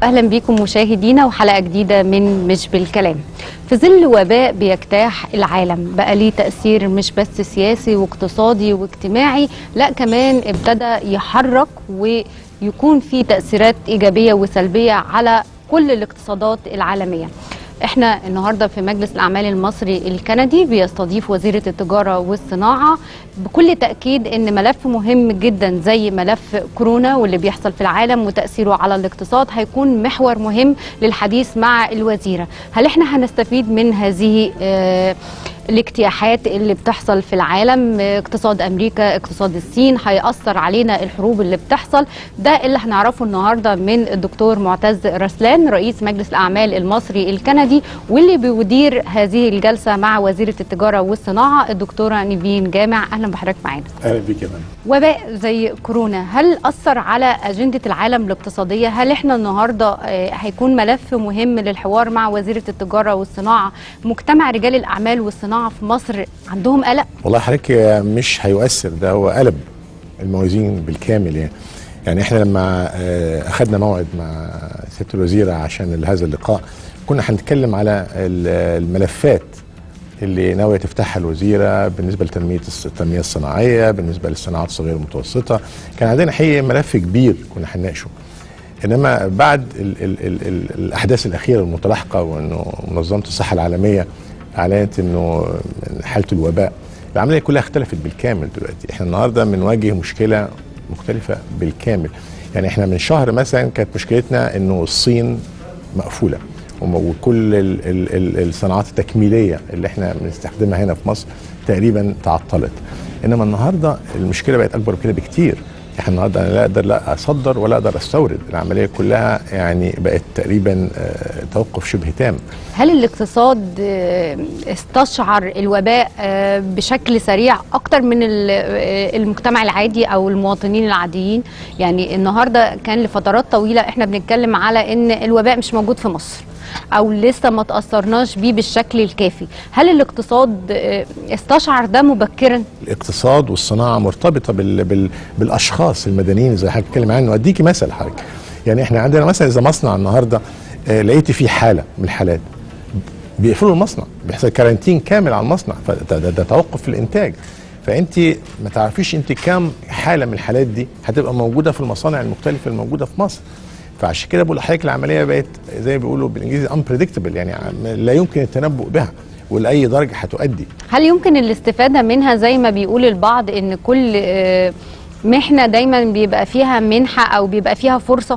اهلا بكم مشاهدينا وحلقه جديده من مش بالكلام في ظل وباء بيجتاح العالم بقى ليه تاثير مش بس سياسي واقتصادي واجتماعي لا كمان ابتدى يحرك ويكون في تاثيرات ايجابيه وسلبيه على كل الاقتصادات العالميه احنا النهارده في مجلس الاعمال المصري الكندي بيستضيف وزيره التجاره والصناعه بكل تاكيد ان ملف مهم جدا زي ملف كورونا واللي بيحصل في العالم وتاثيره على الاقتصاد هيكون محور مهم للحديث مع الوزيره هل احنا هنستفيد من هذه آه الاجتياحات اللي بتحصل في العالم اقتصاد امريكا اقتصاد الصين هيأثر علينا الحروب اللي بتحصل ده اللي هنعرفه النهارده من الدكتور معتز رسلان رئيس مجلس الاعمال المصري الكندي واللي بيدير هذه الجلسه مع وزيره التجاره والصناعه الدكتوره نيفين جامع اهلا بحضرتك معانا اهلا بيك يا فندم وباء زي كورونا هل اثر على اجنده العالم الاقتصاديه هل احنا النهارده آه، هيكون ملف مهم للحوار مع وزيره التجاره والصناعه مجتمع رجال الاعمال والصناعه في مصر عندهم قلق والله حضرتك مش هيؤثر ده هو قلب الموازين بالكامل يعني يعني احنا لما آه، اخذنا موعد مع سياده الوزيره عشان هذا اللقاء كنا هنتكلم على ال- الملفات اللي ناويه تفتحها الوزيره بالنسبه لتنميه الص- التنميه الصناعيه بالنسبه للصناعات الصغيره والمتوسطه كان عندنا حقيقه ملف كبير كنا هنناقشه انما بعد ال ال ال ال الاحداث الاخيره المتلاحقه وانه منظمه الصحه العالميه اعلنت انه حاله الوباء العمليه كلها اختلفت بالكامل دلوقتي احنا النهارده بنواجه مشكله مختلفه بالكامل يعني احنا من شهر مثلا كانت مشكلتنا انه الصين مقفوله وم- وكل ال ال ال الصناعات التكميليه اللي احنا بنستخدمها هنا في مصر تقريبا تعطلت انما النهارده المشكله بقت اكبر كده بكتير احنا النهارده انا لا اقدر لا اصدر ولا اقدر استورد العمليه كلها يعني بقت تقريبا آه، توقف شبه تام هل الاقتصاد آه، استشعر الوباء آه، بشكل سريع اكتر من ال- آه، المجتمع العادي او المواطنين العاديين يعني النهارده كان لفترات طويله احنا بنتكلم على ان الوباء مش موجود في مصر او لسه ما تاثرناش بيه بالشكل الكافي هل الاقتصاد آه، استشعر ده مبكرا الاقتصاد والصناعه مرتبطه بال بال بالاشخاص المدنيين زي حضرتك بتتكلم عنه اديكي مثل حضرتك يعني احنا عندنا مثلا اذا مصنع النهارده آه، لقيتي فيه حاله من الحالات بيقفلوا المصنع بيحصل كارانتين كامل على المصنع فده ده, ده توقف في الانتاج فانت ما تعرفيش انت كام حاله من الحالات دي هتبقى موجوده في المصانع المختلفه الموجوده في مصر فعشان كده بقول لحضرتك العمليه بقت زي ما بيقولوا بالانجليزي unpredictable يعني عم- لا يمكن التنبؤ بها ولاي درجه هتؤدي هل يمكن الاستفادة منها زي ما بيقول البعض ان كل آه، محنة دايما بيبقى فيها منحة او بيبقى فيها فرصة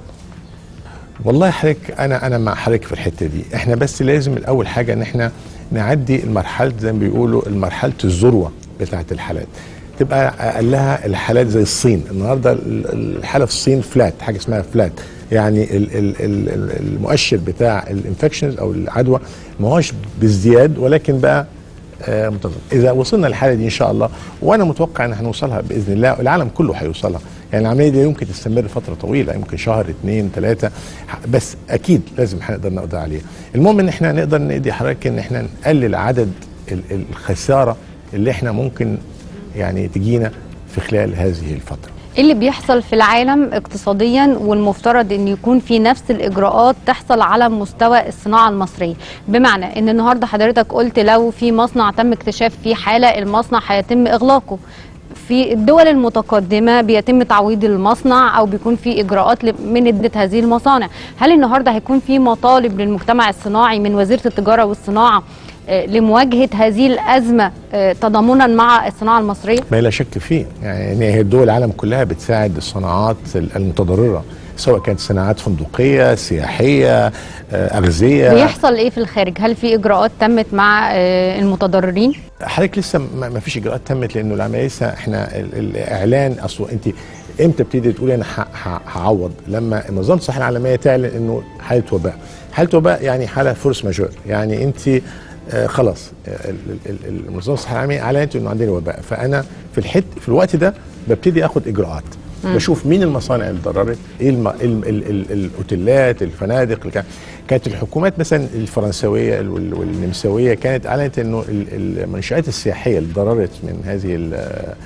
والله حضرتك انا انا مع حضرتك في الحته دي احنا بس لازم الاول حاجه ان احنا نعدي المرحله زي ما بيقولوا مرحله الذروه بتاعه الحالات تبقى اقلها الحالات زي الصين النهارده ال- الحاله في الصين فلات حاجه اسمها فلات يعني ال- ال- ال- ال- المؤشر بتاع الانفكشنز او العدوى ما هوش بالزياد ولكن بقى آه، منتظم اذا وصلنا للحاله دي ان شاء الله وانا متوقع ان هنوصلها باذن الله العالم كله هيوصلها يعني العمليه دي يمكن تستمر فتره طويله يمكن شهر اثنين ثلاثه بس اكيد لازم هنقدر نقضي عليها المهم ان احنا نقدر ندي حضرتك ان احنا نقلل عدد ال- ال- الخساره اللي احنا ممكن يعني تجينا في خلال هذه الفتره إيه اللي بيحصل في العالم اقتصاديا والمفترض ان يكون في نفس الاجراءات تحصل على مستوى الصناعه المصريه بمعنى ان النهارده حضرتك قلت لو في مصنع تم اكتشاف فيه حاله المصنع هيتم اغلاقه في الدول المتقدمه بيتم تعويض المصنع او بيكون في اجراءات ل- من عده هذه المصانع هل النهارده هيكون في مطالب للمجتمع الصناعي من وزيره التجاره والصناعه آه، لمواجهه هذه الازمه آه، تضامنا مع الصناعه المصريه ما لا شك فيه يعني هي الدول العالم كلها بتساعد الصناعات المتضرره سواء كانت صناعات فندقيه سياحيه آه، اغذيه بيحصل ايه في الخارج هل في اجراءات تمت مع آه، المتضررين حضرتك لسه ما ما فيش اجراءات تمت لانه العمليه لسه احنا ال- الاعلان اصله انت امتى بتبتدي تقولي انا ه- ه- هعوض لما منظمه الصحه العالميه تعلن انه حاله وباء حاله وباء يعني حاله فورس ماجور يعني انت آه خلاص آه، ال- ال- ال- منظمه الصحه العالميه اعلنت انه عندنا وباء فانا في الحت في الوقت ده ببتدي اخد اجراءات بشوف مين المصانع اللي اتضررت ايه الم... ال... ال... ال... الاوتيلات الفنادق الك... كانت الحكومات مثلا الفرنسويه وال... والنمساويه كانت اعلنت انه ال- المنشات السياحيه اللي اتضررت من هذه ال...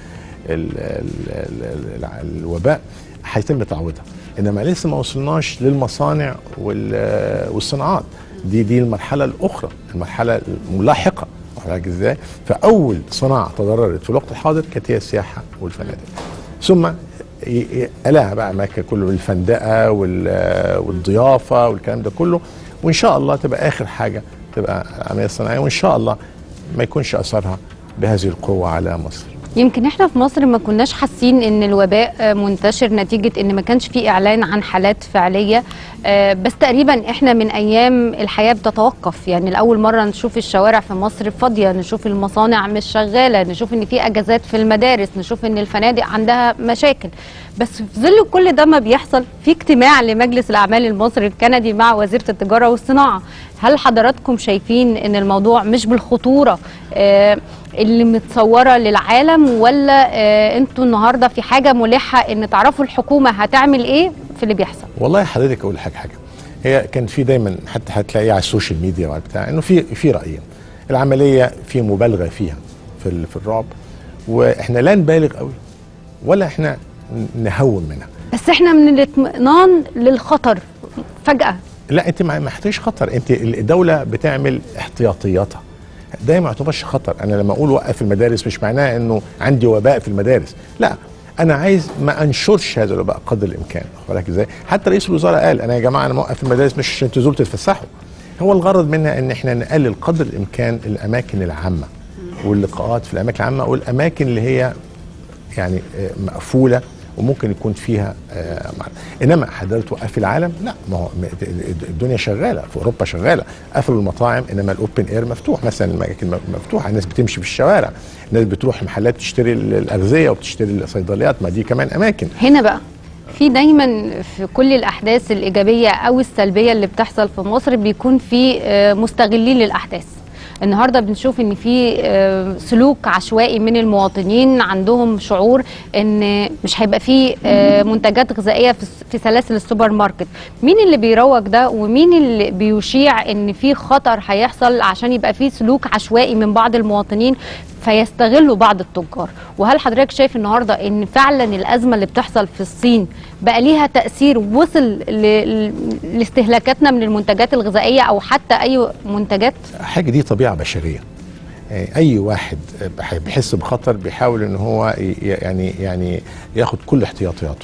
ال ال ال ال الوباء هيتم تعويضها انما لسه ما وصلناش للمصانع وال- والصناعات دي دي المرحله الاخرى المرحله الملاحقه واخد بالك ازاي فاول صناعه تضررت في الوقت الحاضر كانت هي السياحه والفنادق ثم ي- ي- قلها بقى اماكن كله الفندقه وال- والضيافه والكلام ده كله وان شاء الله تبقى اخر حاجه تبقى العمليه الصناعيه وان شاء الله ما يكونش اثرها بهذه القوه على مصر يمكن احنا في مصر ما كناش حاسين ان الوباء آه، منتشر نتيجة ان ما كانش في اعلان عن حالات فعلية آه، بس تقريبا احنا من ايام الحياة بتتوقف يعني الاول مرة نشوف الشوارع في مصر فاضية نشوف المصانع مش شغالة نشوف ان في اجازات في المدارس نشوف ان الفنادق عندها مشاكل بس في ظل كل ده ما بيحصل في اجتماع لمجلس الاعمال المصري الكندي مع وزيرة التجارة والصناعة هل حضراتكم شايفين ان الموضوع مش بالخطورة آه، اللي متصوره للعالم ولا آه انتوا النهارده في حاجه ملحه ان تعرفوا الحكومه هتعمل ايه في اللي بيحصل والله حضرتك اقول لك حاجه هي كان في دايما حتى هتلاقيه على السوشيال ميديا وعلى بتاع انه في في رايين العمليه في مبالغه فيها في ال- في الرعب واحنا لا نبالغ قوي ولا احنا نهون منها بس احنا من الاطمئنان للخطر فجاه لا انت ما ما احتاجش خطر انت الدوله بتعمل احتياطياتها ده ما يعتبرش خطر انا لما اقول وقف المدارس مش معناه انه عندي وباء في المدارس لا انا عايز ما انشرش هذا الوباء قدر الامكان واخد بالك ازاي حتى رئيس الوزراء قال انا يا جماعه انا موقف المدارس مش عشان تنزلوا تتفسحوا هو الغرض منها ان احنا نقلل قدر الامكان الاماكن العامه واللقاءات في الاماكن العامه والاماكن اللي هي يعني آه، مقفوله وممكن يكون فيها آه، مع- انما حضرتك توقف العالم لا ما هو م- الدنيا شغاله في اوروبا شغاله قفلوا المطاعم انما الاوبن اير مفتوح مثلا الاماكن م- مفتوحه الناس بتمشي في الشوارع الناس بتروح محلات تشتري ال- الاغذيه وبتشتري الصيدليات ما دي كمان اماكن هنا بقى في دايما في كل الاحداث الايجابيه او السلبيه اللي بتحصل في مصر بيكون في آه، مستغلين للاحداث النهارده بنشوف ان في آه، سلوك عشوائي من المواطنين عندهم شعور ان مش هيبقى في آه، منتجات غذائيه في الس- في سلاسل السوبر ماركت مين اللي بيروج ده ومين اللي بيشيع ان في خطر هيحصل عشان يبقى في سلوك عشوائي من بعض المواطنين فيستغلوا بعض التجار وهل حضرتك شايف النهارده ان فعلا الازمه اللي بتحصل في الصين بقى ليها تاثير وصل ل- ل- لاستهلاكاتنا من المنتجات الغذائيه او حتى اي منتجات حاجه دي طبيعه بشريه آه، اي واحد آه، بيحس بخطر بيحاول ان هو ي- يعني يعني ياخد كل احتياطياته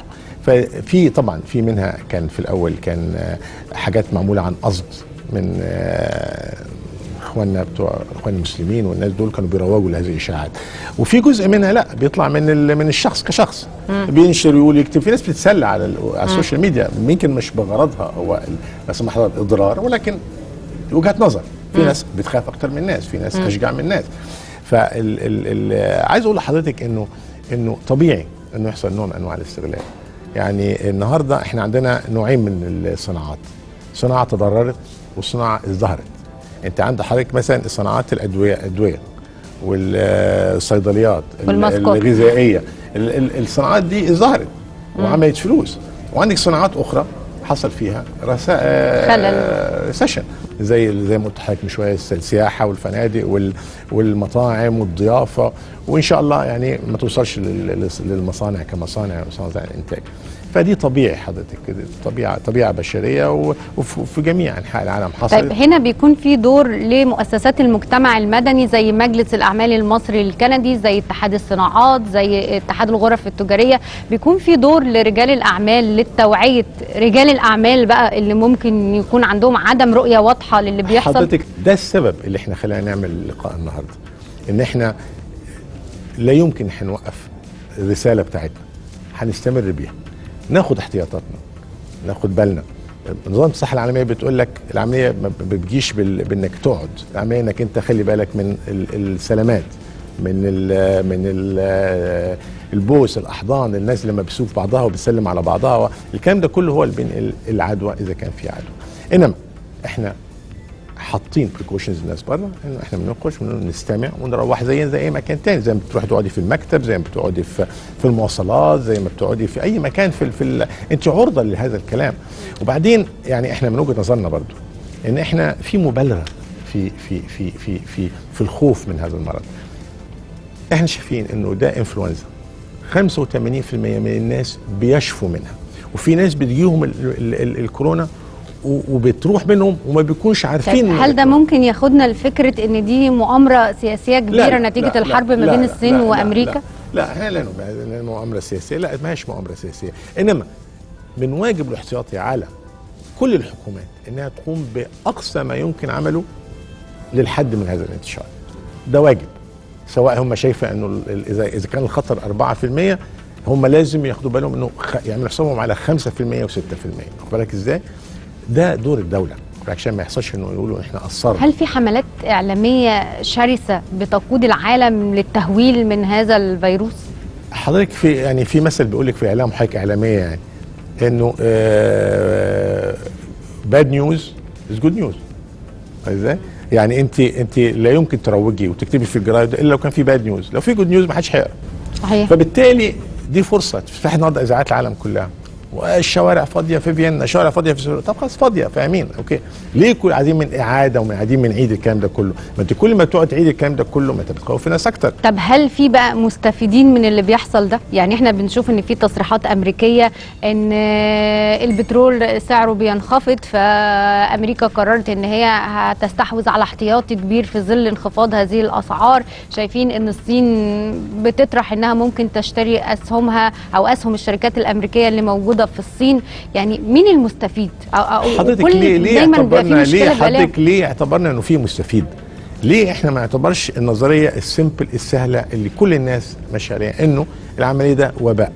ففي طبعا في منها كان في الاول كان آه، حاجات معموله عن قصد من آه، اخواننا بتوع اخوان المسلمين والناس دول كانوا بيروجوا لهذه الاشاعات وفي جزء منها لا بيطلع من ال- من الشخص كشخص بينشر ويقول يكتب في ناس بتتسلى على ال- على السوشيال ميديا يمكن مش بغرضها هو ال- لا سمح الله الاضرار ولكن وجهه نظر في ناس بتخاف اكتر من ناس في ناس اشجع من ناس فال ال ال عايز اقول لحضرتك انه انه طبيعي انه يحصل نوع من انواع الاستغلال يعني النهارده احنا عندنا نوعين من الصناعات صناعه تضررت وصناعه ازدهرت انت عند حضرتك مثلا صناعات الادويه الادويه والصيدليات ال- والماسكات. الغذائيه ال- ال- الصناعات دي ازدهرت وعملت فلوس وعندك صناعات اخرى حصل فيها رسا... خلل. سيشن زي زي ما قلت لحضرتك من شويه السياحه والفنادق وال... والمطاعم والضيافه وان شاء الله يعني ما توصلش لل... لل- للمصانع كمصانع ومصانع الانتاج فدي طبيعي حضرتك كده، طبيعه طبيعه بشريه و- وف- وفي جميع انحاء العالم حصلت طيب هنا بيكون في دور لمؤسسات المجتمع المدني زي مجلس الاعمال المصري الكندي زي اتحاد الصناعات زي اتحاد الغرف التجاريه بيكون في دور لرجال الاعمال للتوعيه رجال الاعمال بقى اللي ممكن يكون عندهم عدم رؤيه واضحه للي بيحصل حضرتك ده السبب اللي احنا خلانا نعمل اللقاء النهارده ان احنا لا يمكن هنوقف الرساله بتاعتنا هنستمر بيها ناخد احتياطاتنا ناخد بالنا نظام الصحه العالميه بتقول لك العمليه ما بتجيش بال- بانك تقعد العمليه انك انت خلي بالك من ال- السلامات من ال من ال البوس الاحضان الناس لما بيسوق بعضها وبتسلم على بعضها الكلام ده كله هو اللي بينقل العدوى اذا كان في عدوى انما احنا حاطين بريكوشنز الناس بره انه احنا بننقش ونستمع ونروح زي زي اي مكان تاني زي ما بتروح تقعدي في المكتب زي ما بتقعدي في في المواصلات زي ما بتقعدي في اي مكان في ال- في ال- انت عرضه لهذا الكلام وبعدين يعني احنا من وجهه نظرنا برضو ان احنا في مبالغه في في في في في في الخوف من هذا المرض احنا شايفين انه ده انفلونزا 85% من الناس بيشفوا منها وفي ناس بتجيهم ال ال ال الكورونا و- وبتروح منهم وما بيكونش عارفين طيب هل ده ممكن ياخدنا لفكره ان دي مؤامره سياسيه كبيره نتيجه الحرب ما بين الصين وامريكا؟ لا, لا احنا لا نبقى مؤامره سياسيه لا ما هيش مؤامره سياسيه انما من واجب الاحتياطي على كل الحكومات انها تقوم باقصى ما يمكن عمله للحد من هذا الانتشار ده واجب سواء هم شايفه انه ال- ال- اذا اذا كان الخطر 4% هم لازم ياخدوا بالهم انه خ- يعملوا حسابهم على 5% و6% واخد بالك ازاي؟ ده دور الدوله عشان ما يحصلش انه يقولوا احنا قصرنا هل في حملات اعلاميه شرسه بتقود العالم للتهويل من هذا الفيروس؟ حضرتك في يعني في مثل بيقول لك في اعلام حضرتك اعلاميه يعني انه باد نيوز از جود نيوز ازاي؟ يعني انت انت لا يمكن تروجي وتكتبي في الجرايد الا لو كان في باد نيوز، لو في جود نيوز ما حدش هيقرا. صحيح فبالتالي دي فرصه تفتح النهارده اذاعات العالم كلها والشوارع فاضيه في فيينا الشوارع فاضيه في سوريا طب خلاص فاضيه فاهمين اوكي ليه كل قاعدين من اعاده ومن قاعدين من عيد الكلام ده كله ما انت كل ما تقعد تعيد الكلام ده كله ما انت بتخوف ناس اكتر طب هل في بقى مستفيدين من اللي بيحصل ده؟ يعني احنا بنشوف ان في تصريحات امريكيه ان البترول سعره بينخفض فامريكا قررت ان هي هتستحوذ على احتياطي كبير في ظل انخفاض هذه الاسعار، شايفين ان الصين بتطرح انها ممكن تشتري اسهمها او اسهم الشركات الامريكيه اللي موجوده في الصين، يعني مين المستفيد؟ أو أو حضرتك كل- ليه ليه دايما بيبقى في اعتبرنا مشكله ليه بقى لها حضرتك ليه اعتبرنا انه في مستفيد؟ ليه احنا ما نعتبرش النظريه السيمبل السهله اللي كل الناس ماشيه عليها انه العمليه ده وباء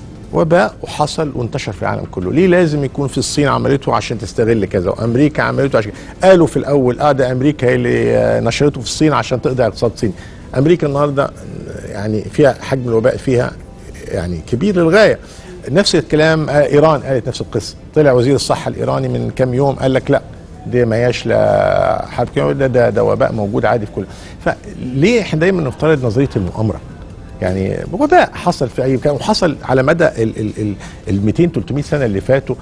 وباء وحصل وانتشر في العالم كله ليه لازم يكون في الصين عملته عشان تستغل كذا وامريكا عملته عشان قالوا في الاول اه ده امريكا هي اللي آه، نشرته في الصين عشان تقضي على اقتصاد الصين امريكا النهارده آه، يعني فيها حجم الوباء فيها يعني كبير للغايه نفس الكلام آه، ايران قالت نفس القصه طلع وزير الصحه الايراني من كام يوم قال لك لا دي ما هياش لا حرب كيميائية، ده, ده ده وباء موجود عادي في كل فليه احنا دايما نفترض نظريه المؤامره يعني وباء حصل في اي مكان وحصل على مدى ال ال ال ال 200 300 سنه اللي فاتوا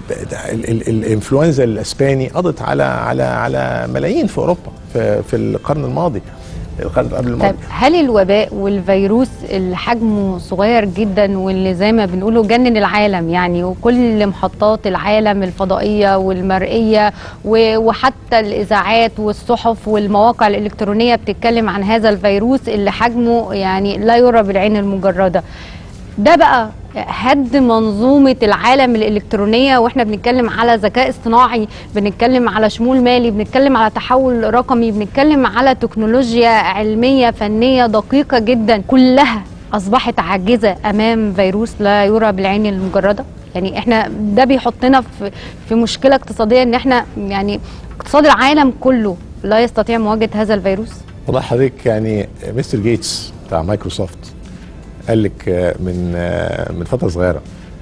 ال- ال- الانفلونزا الاسباني قضت على على على ملايين في اوروبا في, في القرن الماضي القرن قبل الماضي طيب هل الوباء والفيروس اللي حجمه صغير جدا واللي زي ما بنقوله جنن العالم يعني وكل محطات العالم الفضائية والمرئية و- وحتى الإذاعات والصحف والمواقع الإلكترونية بتتكلم عن هذا الفيروس اللي حجمه يعني لا يرى بالعين المجردة ده بقى هد منظومة العالم الإلكترونية وإحنا بنتكلم على ذكاء اصطناعي بنتكلم على شمول مالي بنتكلم على تحول رقمي بنتكلم على تكنولوجيا علمية فنية دقيقة جدا كلها أصبحت عاجزة أمام فيروس لا يرى بالعين المجردة يعني إحنا ده بيحطنا في في مشكلة اقتصادية إن إحنا يعني اقتصاد العالم كله لا يستطيع مواجهة هذا الفيروس والله حضرتك يعني مستر جيتس بتاع مايكروسوفت قال لك آه، من آه، من فتره صغيره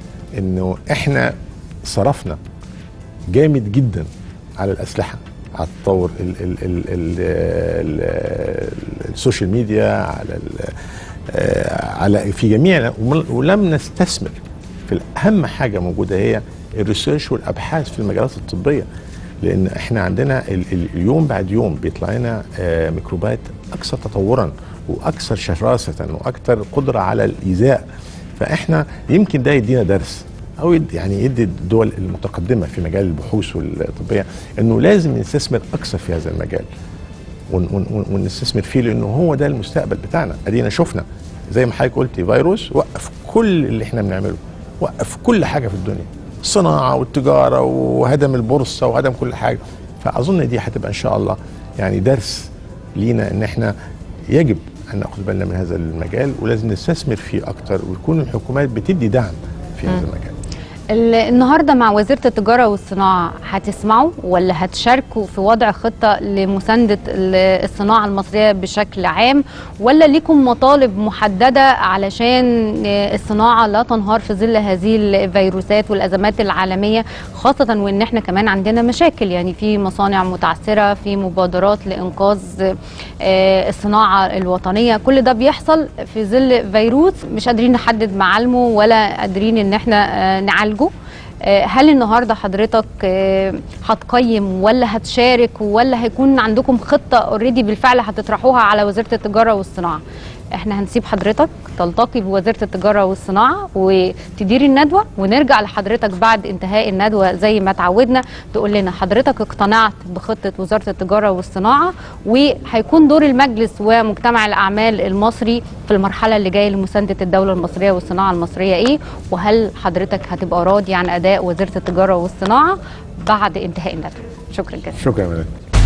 انه احنا صرفنا جامد جدا على الاسلحه على التطور ال ال ال ال ال السوشيال ميديا على ال آه، على في جميع ولم نستثمر في اهم حاجه موجوده هي الريسيرش والابحاث في المجالات الطبيه لان احنا عندنا ال- ال- اليوم بعد يوم بيطلع لنا آه، ميكروبات اكثر تطورا واكثر شراسه واكثر قدره على الايذاء فاحنا يمكن ده يدينا درس او يد يعني يدي الدول المتقدمه في مجال البحوث والطبيه انه لازم نستثمر اكثر في هذا المجال ون- ون- ون- ونستثمر فيه لانه هو ده المستقبل بتاعنا ادينا شفنا زي ما حضرتك قلتي فيروس وقف كل اللي احنا بنعمله وقف كل حاجه في الدنيا الصناعه والتجاره وهدم البورصه وهدم كل حاجه فاظن دي هتبقى ان شاء الله يعني درس لينا ان احنا يجب ان ناخذ بالنا من هذا المجال ولازم نستثمر فيه اكتر ويكون الحكومات بتدي دعم في هذا المجال ال- النهارده مع وزيره التجاره والصناعه هتسمعوا ولا هتشاركوا في وضع خطه لمسانده ال- الصناعه المصريه بشكل عام ولا ليكم مطالب محدده علشان آه، الصناعه لا تنهار في ظل هذه الفيروسات والازمات العالميه خاصه وان احنا كمان عندنا مشاكل يعني في مصانع متعثره في مبادرات لانقاذ آه، الصناعه الوطنيه كل ده بيحصل في ظل فيروس مش قادرين نحدد معالمه ولا قادرين ان احنا آه، نعالجه آه، هل النهارده حضرتك آه، هتقيم ولا هتشارك ولا هيكون عندكم خطه اوريدي بالفعل هتطرحوها على وزاره التجاره والصناعه احنا هنسيب حضرتك تلتقي بوزيره التجاره والصناعه وتدير الندوه ونرجع لحضرتك بعد انتهاء الندوه زي ما تعودنا تقول لنا حضرتك اقتنعت بخطه وزاره التجاره والصناعه وهيكون دور المجلس ومجتمع الاعمال المصري في المرحله اللي جايه لمسانده الدوله المصريه والصناعه المصريه ايه وهل حضرتك هتبقى راضي عن اداء وزيره التجاره والصناعه بعد انتهاء الندوه شكرا جزيلا شكرا يا مدام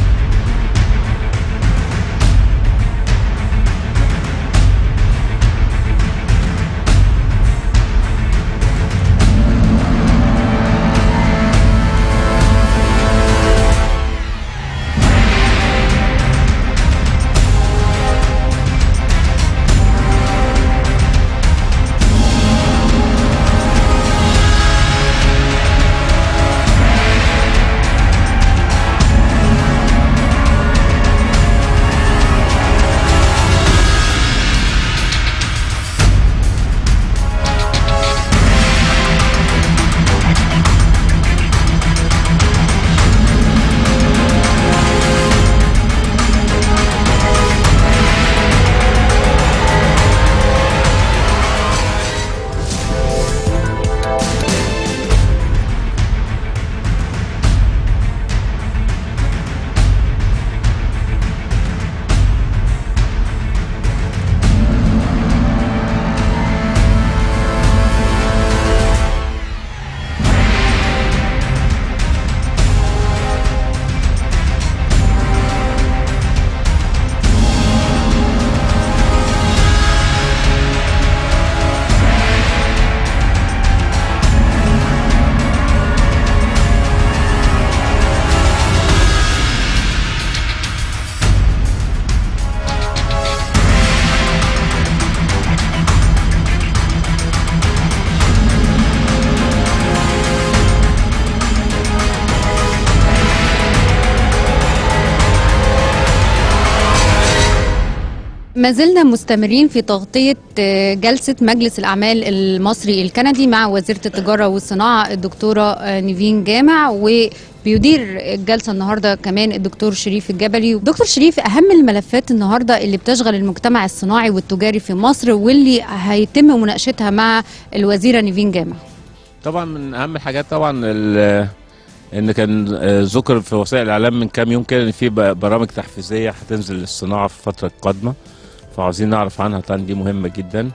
ما زلنا مستمرين في تغطية آه، جلسة مجلس الأعمال المصري الكندي مع وزيرة التجارة والصناعة الدكتورة آه، نيفين جامع وبيدير الجلسة النهاردة كمان الدكتور شريف الجبلي دكتور شريف أهم الملفات النهاردة اللي بتشغل المجتمع الصناعي والتجاري في مصر واللي هيتم مناقشتها مع الوزيرة نيفين جامع طبعا من اهم الحاجات طبعا ال- ان كان آه، ذكر في وسائل الاعلام من كام يوم كده ان في ب- برامج تحفيزيه هتنزل للصناعه في الفتره القادمه فعاوزين نعرف عنها طبعا دي مهمه جدا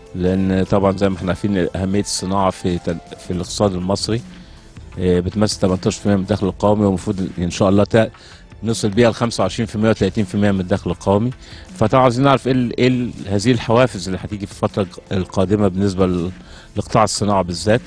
لان طبعا زي ما احنا عارفين اهميه الصناعه في تل- في الاقتصاد المصري آه، بتمثل 18% من الدخل القومي والمفروض ان شاء الله تا- نوصل بيها ل 25% و 30% من الدخل القومي فطبعا عايزين نعرف ايه ال- ايه ال- هذه الحوافز اللي هتيجي في الفتره القادمه بالنسبه ل- لقطاع الصناعه بالذات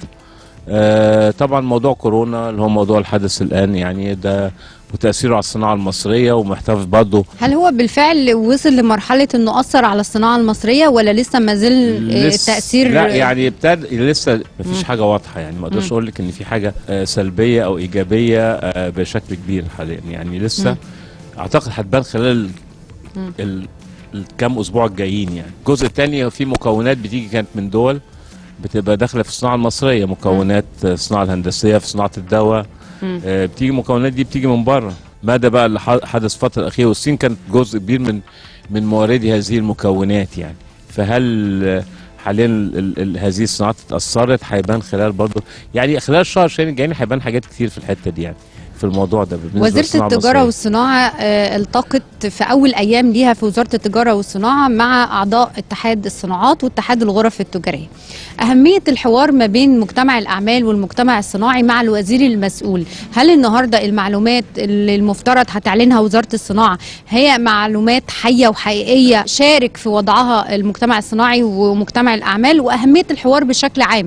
آه، طبعا موضوع كورونا اللي هو موضوع الحدث الان يعني ده وتاثيره على الصناعه المصريه ومحتفظ برضه هل هو بالفعل وصل لمرحلة أنه أثر على الصناعة المصرية ولا لسه ما زال آه، لسه- التأثير لا يعني ابتدى لسه ما فيش مم. حاجه واضحه يعني ما اقدرش مم. اقول لك ان في حاجه آه، سلبيه او ايجابيه آه، بشكل كبير حاليا يعني لسه مم. اعتقد هتبان خلال مم. ال- الكام اسبوع الجايين يعني الجزء الثاني في مكونات بتيجي كانت من دول بتبقى داخله في الصناعه المصريه مكونات آه، الصناعه الهندسيه في صناعه الدواء مم. آه، بتيجي المكونات دي بتيجي من بره ماذا بقى اللي ح- حدث الفتره الاخيره والصين كانت جزء كبير من من موردي هذه المكونات يعني فهل آه، حاليا ال- ال- ال- هذه الصناعات اتاثرت هيبان خلال برضه يعني خلال الشهر الشهرين الجايين هيبان حاجات كتير في الحته دي يعني في الموضوع ده بالنسبه وزيرة للصناعة التجارة المصرية. والصناعة آه، التقت في أول أيام ليها في وزارة التجارة والصناعة مع أعضاء اتحاد الصناعات واتحاد الغرف التجارية أهمية الحوار ما بين مجتمع الأعمال والمجتمع الصناعي مع الوزير المسؤول هل النهاردة المعلومات اللي المفترض هتعلنها وزارة الصناعة هي معلومات حية وحقيقية شارك في وضعها المجتمع الصناعي ومجتمع الأعمال وأهمية الحوار بشكل عام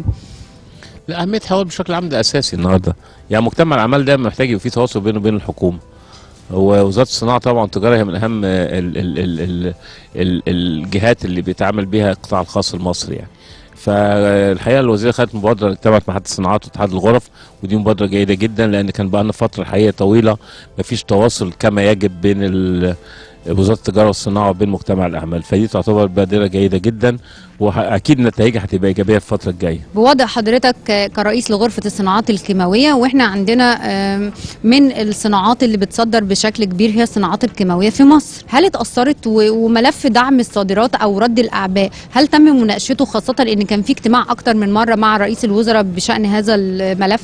لا اهميه الحوار بشكل عام ده اساسي النهارده يعني مجتمع الاعمال ده محتاج يبقى فيه تواصل بينه وبين الحكومه ووزاره الصناعه طبعا التجاره هي من اهم ال ال ال ال ال الجهات اللي بيتعامل بيها القطاع الخاص المصري يعني فالحقيقه الوزيره خدت مبادره اجتمعت مع اتحاد الصناعات واتحاد الغرف ودي مبادره جيده جدا لان كان بقى لنا فتره الحقيقه طويله ما فيش تواصل كما يجب بين ال وزاره التجاره والصناعه وبين مجتمع الاعمال فدي تعتبر بادره جيده جدا واكيد نتائجها هتبقى ايجابيه الفتره الجايه بوضع حضرتك كرئيس لغرفة الصناعات الكيماوية واحنا عندنا آم، من الصناعات اللي بتصدر بشكل كبير هي الصناعات الكيماوية في مصر هل اتأثرت و- وملف دعم الصادرات أو رد الأعباء هل تم مناقشته خاصة إن كان في اجتماع أكتر من مرة مع رئيس الوزراء بشأن هذا الملف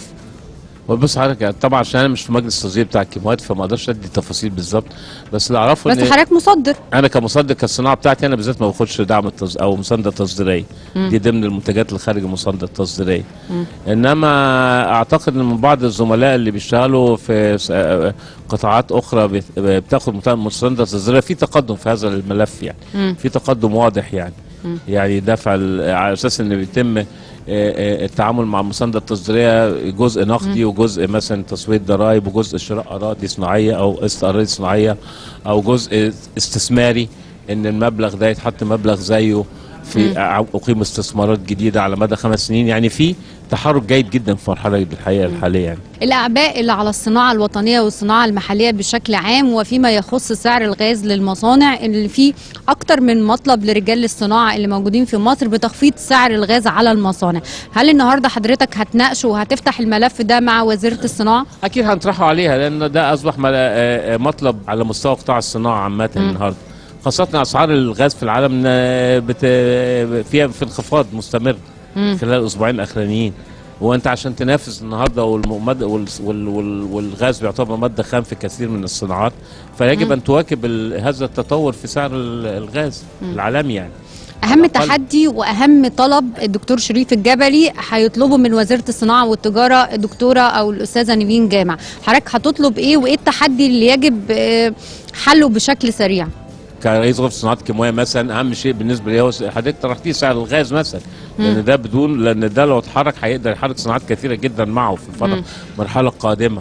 وبص حضرتك طبعا عشان انا مش في مجلس التصدير بتاع الكيماويات فما اقدرش ادي تفاصيل بالظبط بس اللي اعرفه بس ان حضرتك مصدر انا كمصدر كالصناعه بتاعتي انا بالذات ما باخدش دعم التص... او مسانده تصديريه دي ضمن المنتجات اللي خارج المسانده التصديريه انما اعتقد ان من بعض الزملاء اللي بيشتغلوا في س- آه، قطاعات اخرى بت- بتاخد مت- مسانده تصديريه في تقدم في هذا الملف يعني في تقدم واضح يعني يعني دفع ال- على اساس ان بيتم آه، آه، التعامل مع المسانده التصديريه جزء نقدي وجزء مثلا تسويه ضرائب وجزء شراء اراضي صناعيه او قسط اراضي صناعيه او جزء استثماري ان المبلغ ده يتحط مبلغ زيه في أع- اقيم استثمارات جديده على مدى خمس سنين يعني في تحرك جيد جدا في المرحله الحقيقه الحاليه يعني الأعباء اللي على الصناعة الوطنية والصناعة المحلية بشكل عام وفيما يخص سعر الغاز للمصانع اللي فيه أكتر من مطلب لرجال الصناعة اللي موجودين في مصر بتخفيض سعر الغاز على المصانع هل النهاردة حضرتك هتناقشه وهتفتح الملف ده مع وزيرة الصناعة؟ اكيد هنطرحه عليها لان ده اصبح مل- آه، آه، مطلب على مستوى قطاع الصناعه عامه النهارده خاصه اسعار الغاز في العالم آه، بت... فيها في انخفاض مستمر خلال الاسبوعين الاخرانيين وانت عشان تنافس النهارده والمد... وال... وال... وال... والغاز بيعتبر ماده خام في كثير من الصناعات فيجب ان تواكب ال... هذا التطور في سعر ال- الغاز العالمي يعني أهم على الأقل. تحدي وأهم طلب الدكتور شريف الجبلي هيطلبه من وزيرة الصناعة والتجارة الدكتورة أو الأستاذة نيفين جامع حضرتك هتطلب إيه وإيه التحدي اللي يجب آه، حله بشكل سريع؟ كرئيس غرفه صناعات الكيماويه مثلا اهم شيء بالنسبه لي هو س- حضرتك طرحتيه سعر الغاز مثلا لان ده بدون لان ده لو اتحرك هيقدر يحرك صناعات كثيره جدا معه في الفتره المرحله القادمه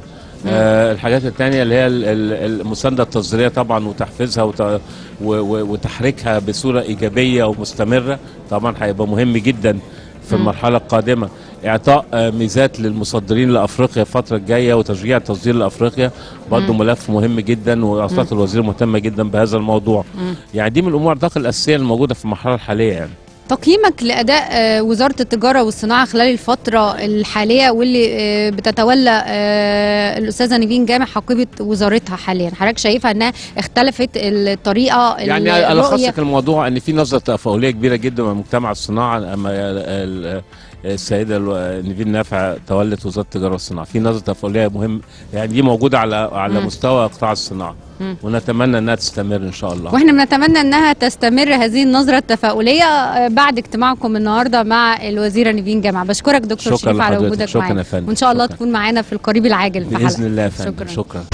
آه الحاجات الثانيه اللي هي ال- ال- المسانده التصديريه طبعا وتحفيزها وت- و- و- وتحريكها بصوره ايجابيه ومستمره طبعا هيبقى مهم جدا في المرحله القادمه اعطاء آه، ميزات للمصدرين لافريقيا الفتره الجايه وتشجيع التصدير لافريقيا برضه ملف مهم جدا واصوات الوزير مهتمه جدا بهذا الموضوع يعني دي من الامور اعتقد الاساسيه الموجوده في المرحله الحاليه يعني تقييمك لأداء آه، وزارة التجارة والصناعة خلال الفترة الحالية واللي آه، بتتولى آه، الأستاذة نيفين جامع حقيبة وزارتها حاليا حضرتك شايفة أنها اختلفت الطريقة يعني الرؤية الخص الموضوع ان في نظره تفاؤليه كبيره جدا من مجتمع الصناعه اما ال- ال- السيده الو- نيفين نافع تولت وزاره التجاره والصناعه في نظره تفاؤليه مهم يعني دي موجوده على على مستوى قطاع الصناعه ونتمنى انها تستمر ان شاء الله واحنا بنتمنى انها تستمر هذه النظره التفاؤليه آه، بعد اجتماعكم النهارده مع الوزيره نيفين جامع بشكرك دكتور شكراً شريف على لحضرتك. وجودك شكراً معانا يا فندم. وان شاء الله شكراً. تكون معانا في القريب العاجل في باذن حلقة. الله يا فندم شكرا شكرا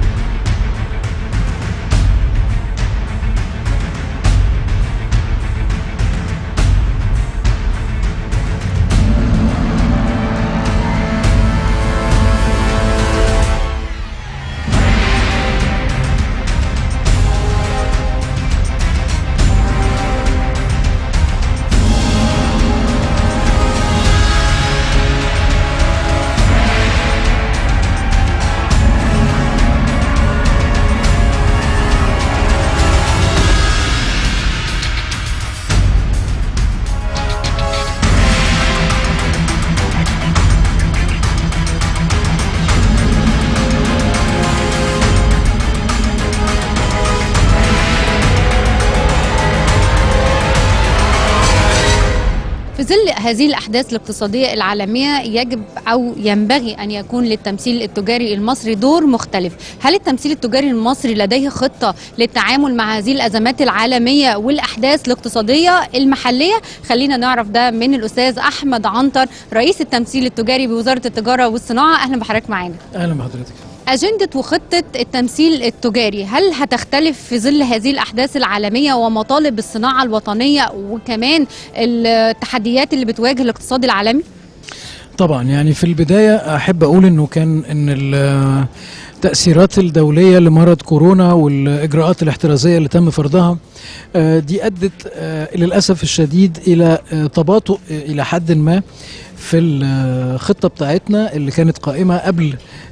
في ظل هذه الأحداث الاقتصادية العالمية يجب أو ينبغي أن يكون للتمثيل التجاري المصري دور مختلف هل التمثيل التجاري المصري لديه خطة للتعامل مع هذه الأزمات العالمية والأحداث الاقتصادية المحلية خلينا نعرف ده من الأستاذ أحمد عنتر رئيس التمثيل التجاري بوزارة التجارة والصناعة أهلا بحضرتك معانا اهلا بحضرتك أجندة وخطة التمثيل التجاري هل هتختلف في ظل هذه الأحداث العالمية ومطالب الصناعة الوطنية وكمان التحديات اللي بتواجه الاقتصاد العالمي؟ طبعا يعني في البدايه احب اقول انه كان ان ال- التاثيرات الدوليه لمرض كورونا والاجراءات الاحترازيه اللي تم فرضها آه، دي ادت آه، للاسف الشديد الى آه، تباطؤ آه، الى حد ما في الخطه بتاعتنا اللي كانت قائمه قبل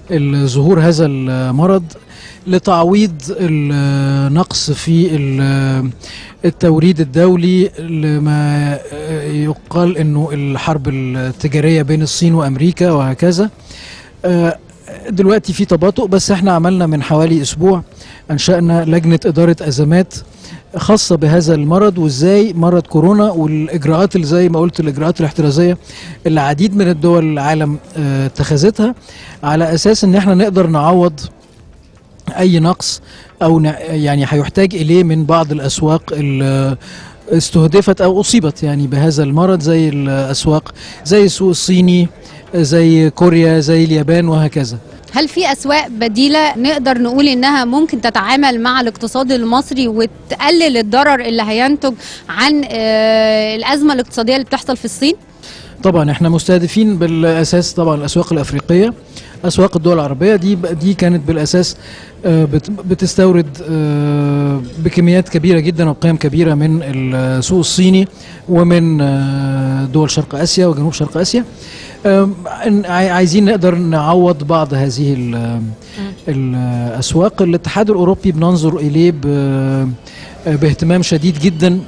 ال- ظهور هذا المرض لتعويض النقص في ال- التوريد الدولي لما يقال انه الحرب التجاريه بين الصين وامريكا وهكذا آه، دلوقتي في تباطؤ بس احنا عملنا من حوالي اسبوع انشانا لجنه اداره ازمات خاصه بهذا المرض وازاي مرض كورونا والاجراءات اللي زي ما قلت الاجراءات الاحترازيه اللي العديد من الدول العالم آه، اتخذتها على اساس ان احنا نقدر نعوض اي نقص او ن- يعني هيحتاج اليه من بعض الاسواق اللي استهدفت او اصيبت يعني بهذا المرض زي الاسواق زي السوق الصيني زي كوريا زي اليابان وهكذا هل في اسواق بديله نقدر نقول انها ممكن تتعامل مع الاقتصاد المصري وتقلل الضرر اللي هينتج عن آه، الازمه الاقتصاديه اللي بتحصل في الصين طبعا احنا مستهدفين بالاساس طبعا الاسواق الافريقيه اسواق الدول العربيه دي دي كانت بالاساس آه، بت- بتستورد آه، بكميات كبيره جدا وبقيم كبيره من السوق الصيني ومن آه، دول شرق اسيا وجنوب شرق اسيا آم، إن- عاي- عايزين نقدر نعوض بعض هذه ال- الاسواق الاتحاد الاوروبي بننظر اليه ب- باهتمام شديد جدا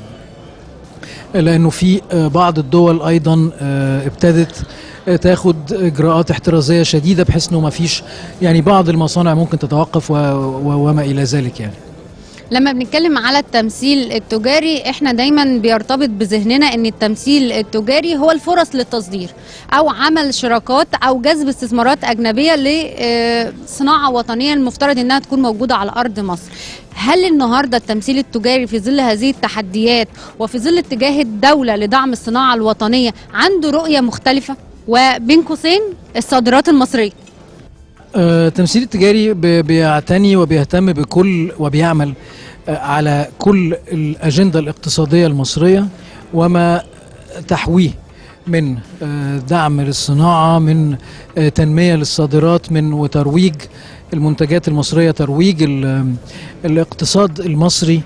لانه في آه، بعض الدول ايضا آه، ابتدت آه، تاخد اجراءات احترازيه شديده بحيث انه ما فيش يعني بعض المصانع ممكن تتوقف و- و- وما الى ذلك يعني لما بنتكلم على التمثيل التجاري احنا دايما بيرتبط بذهننا ان التمثيل التجاري هو الفرص للتصدير او عمل شراكات او جذب استثمارات اجنبيه لصناعه وطنيه المفترض انها تكون موجوده على ارض مصر هل النهارده التمثيل التجاري في ظل هذه التحديات وفي ظل اتجاه الدوله لدعم الصناعه الوطنيه عنده رؤيه مختلفه وبين قوسين الصادرات المصريه آه، التمثيل التجاري ب- بيعتني وبيهتم بكل وبيعمل آه، على كل الأجندة الاقتصادية المصرية وما تحويه من آه، دعم للصناعة من آه، تنمية للصادرات من وترويج المنتجات المصرية ترويج ال- الاقتصاد المصري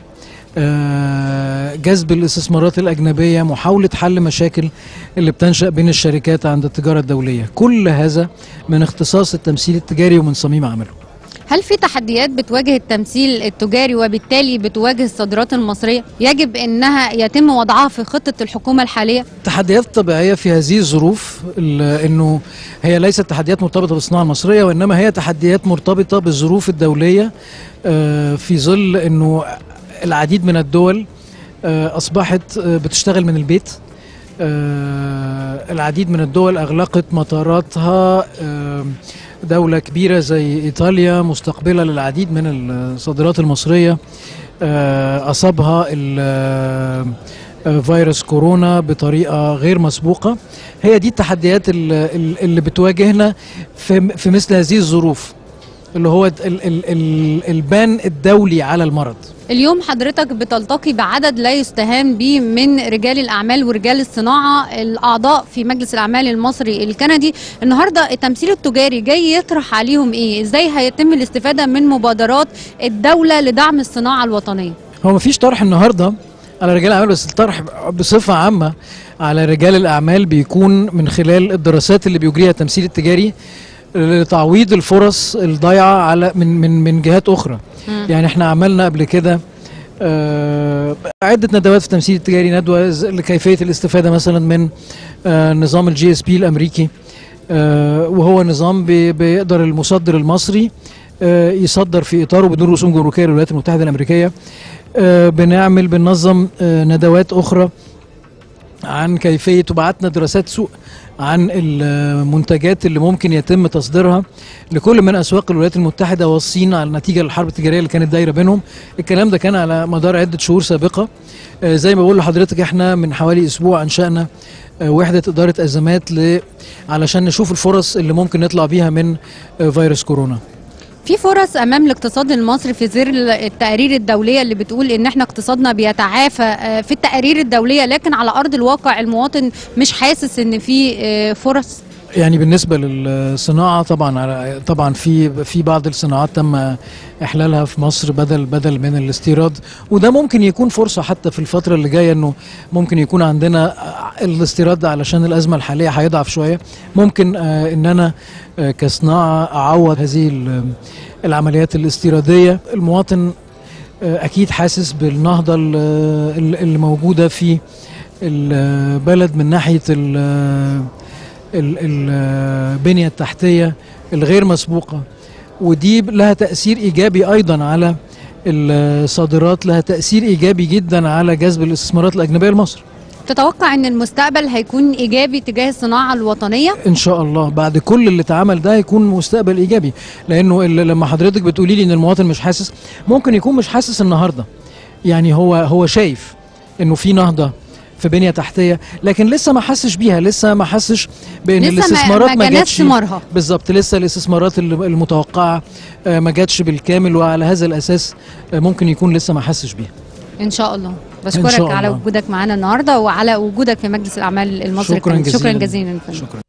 آه، جذب الاستثمارات الأجنبية محاولة حل مشاكل اللي بتنشأ بين الشركات عند التجارة الدولية كل هذا من اختصاص التمثيل التجاري ومن صميم عمله هل في تحديات بتواجه التمثيل التجاري وبالتالي بتواجه الصادرات المصرية يجب انها يتم وضعها في خطة الحكومة الحالية التحديات الطبيعية في هذه الظروف ال- انه هي ليست تحديات مرتبطة بالصناعة المصرية وانما هي تحديات مرتبطة بالظروف الدولية آه، في ظل انه العديد من الدول آه، اصبحت آه، بتشتغل من البيت آه، العديد من الدول اغلقت مطاراتها آه، دولة كبيرة زي ايطاليا مستقبلة للعديد من الصادرات المصرية آه، اصابها ال- آه، فيروس كورونا بطريقه غير مسبوقه هي دي التحديات ال- ال- اللي بتواجهنا في في مثل هذه الظروف اللي هو ال- ال- ال- البان الدولي على المرض اليوم حضرتك بتلتقي بعدد لا يستهان به من رجال الأعمال ورجال الصناعة الأعضاء في مجلس الأعمال المصري الكندي النهاردة التمثيل التجاري جاي يطرح عليهم إيه إزاي هيتم الاستفادة من مبادرات الدولة لدعم الصناعة الوطنية هو مفيش طرح النهارده على رجال الاعمال بس الطرح بصفه عامه على رجال الاعمال بيكون من خلال الدراسات اللي بيجريها التمثيل التجاري لتعويض الفرص الضايعه على من من من جهات اخرى مم. يعني احنا عملنا قبل كده آه، عدة ندوات في التمثيل التجاري ندوة ز- لكيفية الاستفادة مثلا من آه، نظام الجي اس بي الأمريكي آه، وهو نظام بي- بيقدر المصدر المصري آه، يصدر في إطاره بدون رسوم جمركية للولايات المتحدة الأمريكية آه، بنعمل بننظم آه، ندوات أخرى عن كيفية وبعتنا دراسات سوق عن المنتجات اللي ممكن يتم تصديرها لكل من اسواق الولايات المتحده والصين على نتيجه للحرب التجاريه اللي كانت دايره بينهم الكلام ده كان على مدار عده شهور سابقه آه، زي ما بقول لحضرتك احنا من حوالي اسبوع انشانا آه، وحده اداره ازمات ل... علشان نشوف الفرص اللي ممكن نطلع بيها من آه، فيروس كورونا في فرص امام الاقتصاد المصري في ظل التقارير الدوليه اللي بتقول ان احنا اقتصادنا بيتعافى آه، في التقارير الدوليه لكن على ارض الواقع المواطن مش حاسس ان في آه، فرص يعني بالنسبه للصناعه طبعا على- طبعا في في بعض الصناعات تم احلالها في مصر بدل بدل من الاستيراد وده ممكن يكون فرصه حتى في الفتره اللي جايه انه ممكن يكون عندنا الاستيراد ده علشان الازمه الحاليه هيضعف شويه ممكن آه، ان انا آه، كصناعه اعوض هذه ال- العمليات الاستيراديه المواطن آه، اكيد حاسس بالنهضه ال- ال- اللي موجوده في البلد من ناحيه ال- ال- البنيه التحتيه الغير مسبوقه ودي لها تاثير ايجابي ايضا على الصادرات لها تاثير ايجابي جدا على جذب الاستثمارات الاجنبيه لمصر تتوقع ان المستقبل هيكون ايجابي تجاه الصناعه الوطنيه ان شاء الله بعد كل اللي اتعمل ده هيكون مستقبل ايجابي لانه ال- لما حضرتك بتقولي لي ان المواطن مش حاسس ممكن يكون مش حاسس النهارده يعني هو هو شايف انه في نهضه في بنيه تحتيه لكن لسه ما حسش بيها لسه ما حسش بان لسه ما- الاستثمارات ما ما جنتش جاتش ثمارها. بالظبط لسه الاستثمارات الل- المتوقعه آه، ما جاتش بالكامل وعلى هذا الاساس آه، ممكن يكون لسه ما حسش بيها ان شاء الله إن بشكرك شاء على الله. وجودك معانا النهارده وعلى وجودك في مجلس الاعمال المصري شكرا الكريم. جزيلا شكرا جزيلا يا فندم. شكرا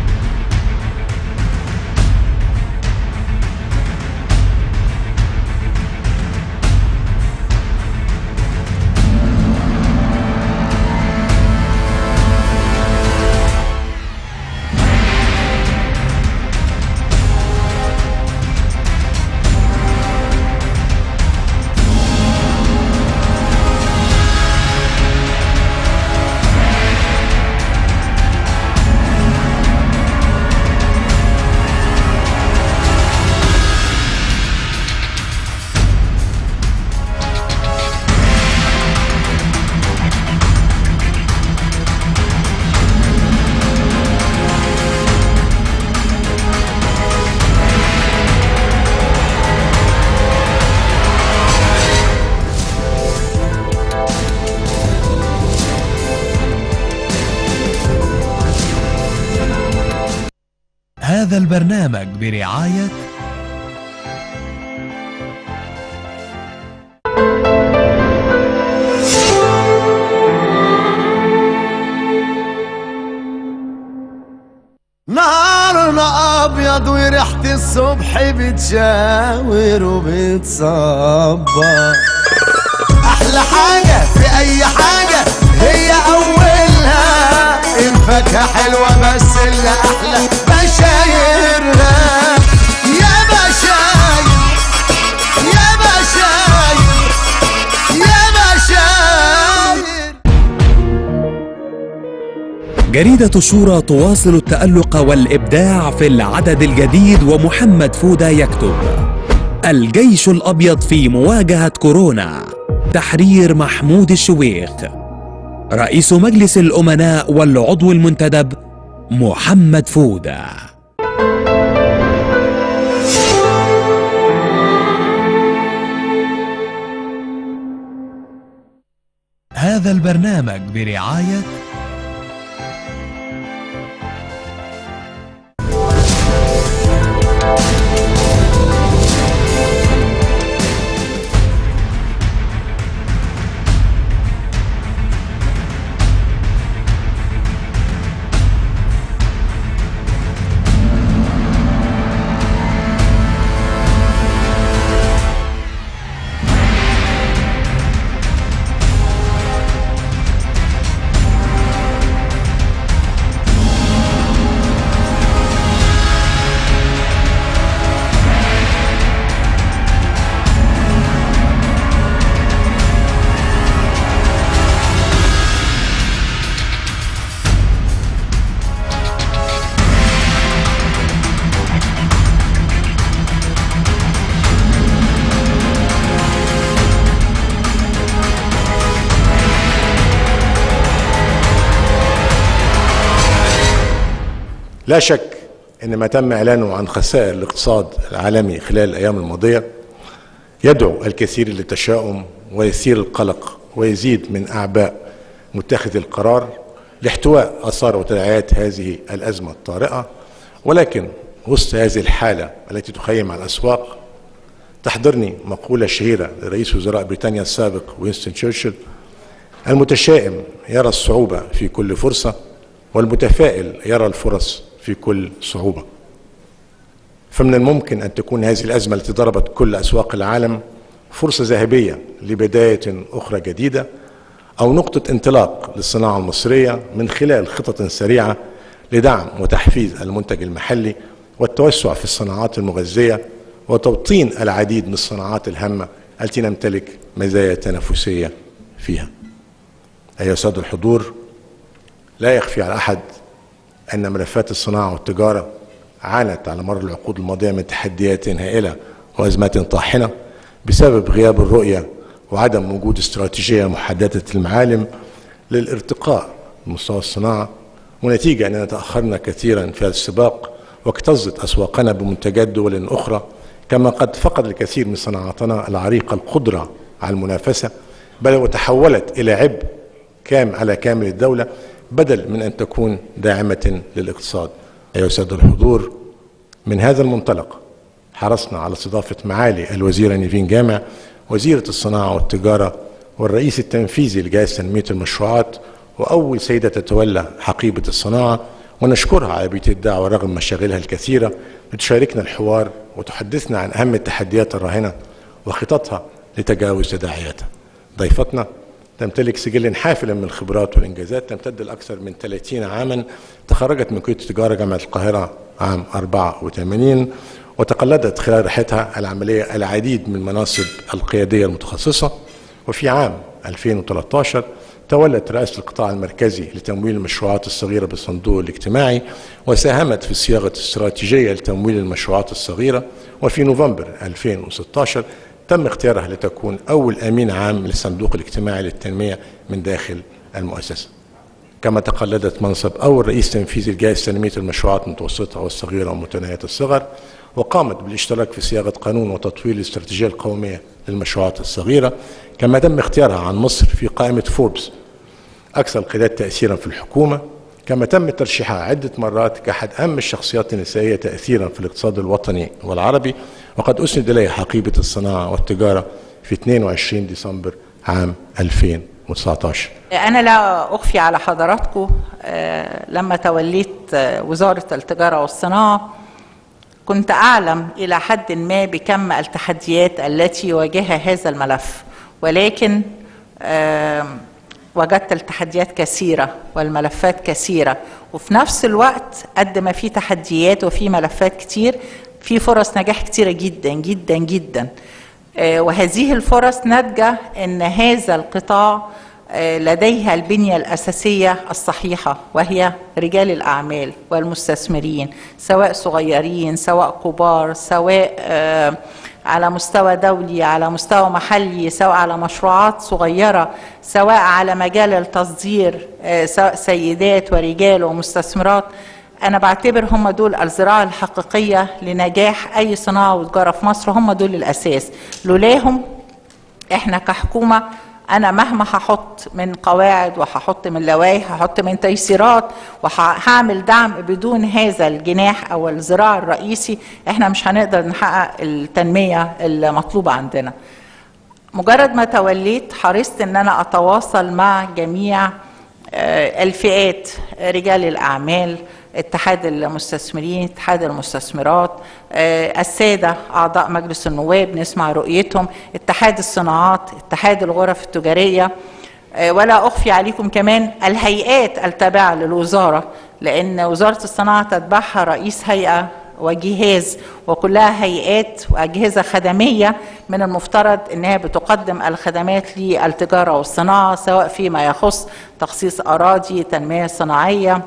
هذا البرنامج برعاية نهارنا ابيض وريحة الصبح بتشاور وبتصبر احلى حاجة في اي حاجة هي اولها الفاكهة حلوة بس اللي احلى بشايرها يا بشاير يا بشاير يا بشاير جريدة الشورى تواصل التألق والإبداع في العدد الجديد ومحمد فودة يكتب الجيش الأبيض في مواجهة كورونا تحرير محمود الشويخ رئيس مجلس الأمناء والعضو المنتدب محمد فودة هذا البرنامج برعاية لا شك ان ما تم اعلانه عن خسائر الاقتصاد العالمي خلال الايام الماضيه يدعو الكثير للتشاؤم ويثير القلق ويزيد من اعباء متخذ القرار لاحتواء اثار وتداعيات هذه الازمه الطارئه ولكن وسط هذه الحاله التي تخيم على الاسواق تحضرني مقوله شهيره لرئيس وزراء بريطانيا السابق وينستون تشرشل المتشائم يرى الصعوبه في كل فرصه والمتفائل يرى الفرص في في كل صعوبة فمن الممكن أن تكون هذه الأزمة التي ضربت كل أسواق العالم فرصة ذهبية لبداية أخرى جديدة أو نقطة انطلاق للصناعة المصرية من خلال خطط سريعة لدعم وتحفيز المنتج المحلي والتوسع في الصناعات المغذية وتوطين العديد من الصناعات الهامة التي نمتلك مزايا تنافسية فيها أيها السادة الحضور لا يخفي على أحد أن ملفات الصناعة والتجارة عانت على مر العقود الماضية من تحديات هائلة وأزمات طاحنة بسبب غياب الرؤية وعدم وجود استراتيجية محددة المعالم للارتقاء بمستوى الصناعة ونتيجة أننا تأخرنا كثيرا في هذا السباق واكتظت أسواقنا بمنتجات دول أخرى كما قد فقد الكثير من صناعاتنا العريقة القدرة على المنافسة بل وتحولت إلى عبء كام على كامل الدولة بدل من أن تكون داعمة للاقتصاد أيها السادة الحضور من هذا المنطلق حرصنا على استضافة معالي الوزيرة نيفين جامع وزيرة الصناعة والتجارة والرئيس التنفيذي لجهاز تنمية المشروعات وأول سيدة تتولى حقيبة الصناعة ونشكرها على بيت الدعوة رغم مشاغلها الكثيرة لتشاركنا الحوار وتحدثنا عن أهم التحديات الراهنة وخططها لتجاوز تداعياتها ضيفتنا تمتلك سجل حافلا من الخبرات والإنجازات تمتد لأكثر من 30 عاما تخرجت من كلية التجارة جامعة القاهرة عام 84 وتقلدت خلال رحلتها العملية العديد من المناصب القيادية المتخصصة وفي عام 2013 تولت رئاسة القطاع المركزي لتمويل المشروعات الصغيرة بالصندوق الاجتماعي وساهمت في صياغة استراتيجية لتمويل المشروعات الصغيرة وفي نوفمبر 2016 تم اختيارها لتكون أول أمين عام للصندوق الاجتماعي للتنمية من داخل المؤسسة كما تقلدت منصب أول رئيس تنفيذي لجهاز تنمية المشروعات المتوسطة والصغيرة ومتناهية الصغر وقامت بالاشتراك في صياغة قانون وتطوير الاستراتيجية القومية للمشروعات الصغيرة كما تم اختيارها عن مصر في قائمة فوربس أكثر القيادات تأثيرا في الحكومة كما تم ترشيحها عدة مرات كأحد أهم الشخصيات النسائية تأثيرا في الاقتصاد الوطني والعربي وقد أسند إليها حقيبة الصناعة والتجارة في 22 ديسمبر عام 2019 أنا لا أخفي على حضراتكم آه، لما توليت آه، وزارة التجارة والصناعة كنت أعلم إلى حد ما بكم التحديات التي يواجهها هذا الملف ولكن آم، وجدت التحديات كثيرة والملفات كثيرة وفي نفس الوقت قد ما في تحديات وفي ملفات كتير في فرص نجاح كتيرة جدا جدا جدا آه، وهذه الفرص ناتجة ان هذا القطاع آه، لديها البنية الأساسية الصحيحة وهي رجال الأعمال والمستثمرين سواء صغيرين سواء كبار سواء آه، على مستوى دولي على مستوى محلي سواء على مشروعات صغيرة سواء على مجال التصدير آه، سواء سيدات ورجال ومستثمرات أنا بعتبر هم دول الزراعة الحقيقية لنجاح أي صناعة وتجارة في مصر هم دول الأساس لولاهم احنا كحكومه انا مهما هحط من قواعد وهحط من لوائح هحط من تيسيرات وهعمل دعم بدون هذا الجناح او الذراع الرئيسي احنا مش هنقدر نحقق التنميه المطلوبه عندنا مجرد ما توليت حرصت ان انا اتواصل مع جميع آه، الفئات رجال الاعمال اتحاد المستثمرين اتحاد المستثمرات آه، الساده اعضاء مجلس النواب نسمع رؤيتهم اتحاد الصناعات اتحاد الغرف التجاريه آه، ولا اخفي عليكم كمان الهيئات التابعه للوزاره لان وزاره الصناعه تتبعها رئيس هيئه وجهاز وكلها هيئات واجهزه خدميه من المفترض انها بتقدم الخدمات للتجاره والصناعه سواء فيما يخص تخصيص اراضي تنميه صناعيه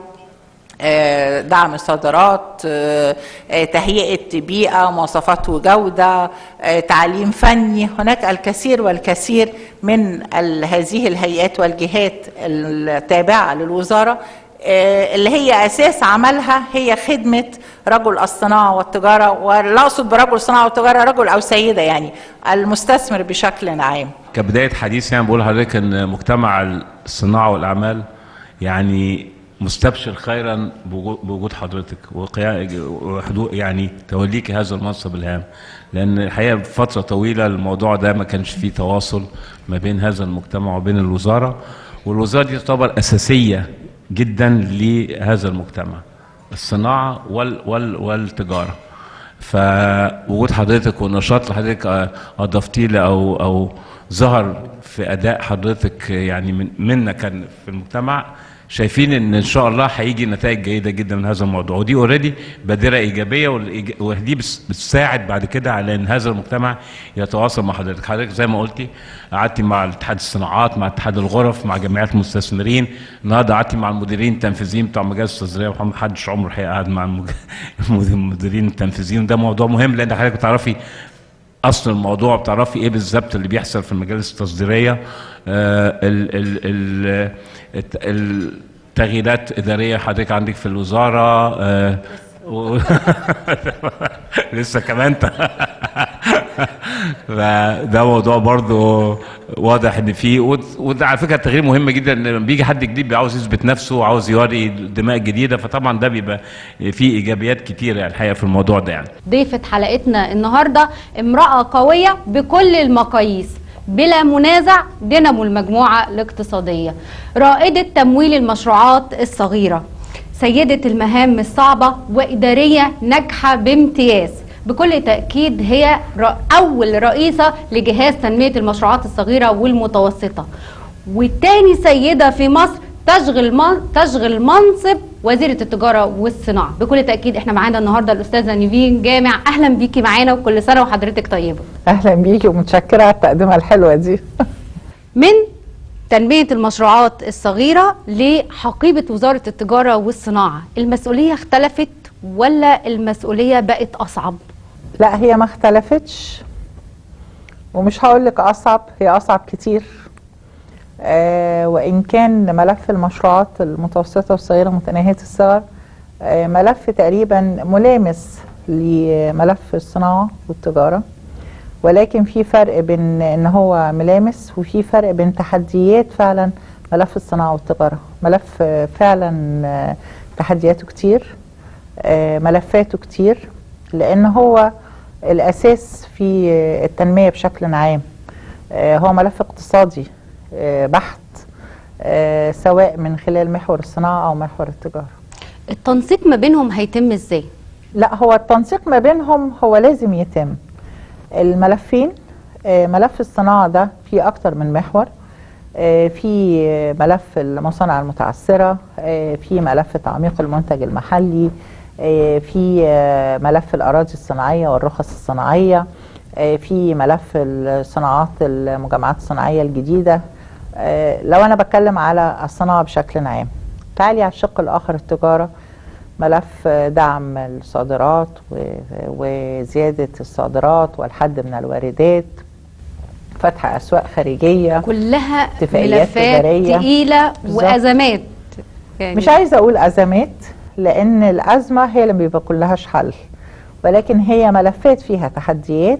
آه، دعم الصادرات آه، آه، تهيئة بيئة مواصفات وجودة آه، تعليم فني هناك الكثير والكثير من ال- هذه الهيئات والجهات التابعة للوزارة آه، اللي هي أساس عملها هي خدمة رجل الصناعة والتجارة ولا أقصد برجل الصناعة والتجارة رجل أو سيدة يعني المستثمر بشكل عام كبداية حديث يعني بقول لحضرتك ان مجتمع الصناعة والأعمال يعني مستبشر خيرا بوجو- بوجود حضرتك وقيا- وحضور يعني توليك هذا المنصب الهام لأن الحقيقة فترة طويلة الموضوع ده ما كانش فيه تواصل ما بين هذا المجتمع وبين الوزارة والوزارة دي تعتبر أساسية جدا لهذا المجتمع الصناعه وال وال والتجاره فوجود حضرتك والنشاط اللي حضرتك آه، اضفتيه له او او ظهر في اداء حضرتك يعني من منا كان في المجتمع شايفين ان ان شاء الله هيجي نتائج جيده جدا من هذا الموضوع ودي اوريدي بادره ايجابيه والإيج- ودي بس- بتساعد بعد كده على ان هذا المجتمع يتواصل مع حضرتك حضرتك زي ما قلتي قعدتي مع اتحاد الصناعات مع اتحاد الغرف مع جمعيات المستثمرين النهارده قعدتي مع المديرين التنفيذيين بتوع مجالس التصديريه محمد حدش عمره هيقعد مع المج- المديرين التنفيذيين ده موضوع مهم لان حضرتك بتعرفي اصل الموضوع بتعرفي ايه بالظبط اللي بيحصل في المجالس التصديريه آه، ال ال ال الت- التغييرات اداريه حضرتك عندك في الوزاره آه، و... لسه كمان ت- فده موضوع برضو واضح ان فيه ود- وده على فكره تغيير مهم جدا ان لما بيجي حد جديد بيعاوز يثبت نفسه وعاوز يوري دماء جديده فطبعا ده بيبقى فيه ايجابيات كتيره يعني الحقيقه في الموضوع ده يعني ضيفة حلقتنا النهاردة امرأة قوية بكل المقاييس بلا منازع دينامو المجموعة الاقتصادية رائدة تمويل المشروعات الصغيرة سيدة المهام الصعبة وإدارية ناجحة بامتياز بكل تأكيد هي ر- أول رئيسة لجهاز تنمية المشروعات الصغيرة والمتوسطة والتاني سيدة في مصر تشغل من تشغل منصب وزيرة التجارة والصناعة بكل تأكيد احنا معانا النهاردة الأستاذة نيفين جامع أهلا بيكي معانا وكل سنة وحضرتك طيبة اهلا بيكي ومتشكره على التقدمه الحلوه دي من تنمية المشروعات الصغيرة لحقيبة وزارة التجارة والصناعة المسؤولية اختلفت ولا المسؤولية بقت أصعب؟ لا هي ما اختلفتش ومش هقول لك اصعب هي اصعب كتير آه وان كان ملف المشروعات المتوسطه والصغيره متناهيه الصغر آه ملف تقريبا ملامس لملف الصناعه والتجاره ولكن في فرق بين ان هو ملامس وفي فرق بين تحديات فعلا ملف الصناعه والتجاره ملف آه، فعلا آه، تحدياته كتير آه، ملفاته كتير لان هو الاساس في آه، التنميه بشكل عام آه، هو ملف اقتصادي آه، بحت آه، سواء من خلال محور الصناعه او محور التجاره التنسيق ما بينهم هيتم ازاي؟ لا هو التنسيق ما بينهم هو لازم يتم الملفين آه، ملف الصناعة ده فيه أكتر من محور آه، في ملف المصانع المتعثرة آه، في ملف تعميق المنتج المحلي آه، في آه، ملف الأراضي الصناعية والرخص الصناعية آه، في ملف الصناعات المجمعات الصناعية الجديدة آه، لو أنا بتكلم على الصناعة بشكل عام تعالي على الشق الآخر التجارة ملف دعم الصادرات و- وزيادة الصادرات والحد من الواردات فتح أسواق خارجية كلها اتفاقيات ملفات تجارية. تقيلة بالظبط. وأزمات يعني مش عايزة أقول أزمات لأن الأزمة هي اللي بيبقى كلهاش حل ولكن هي ملفات فيها تحديات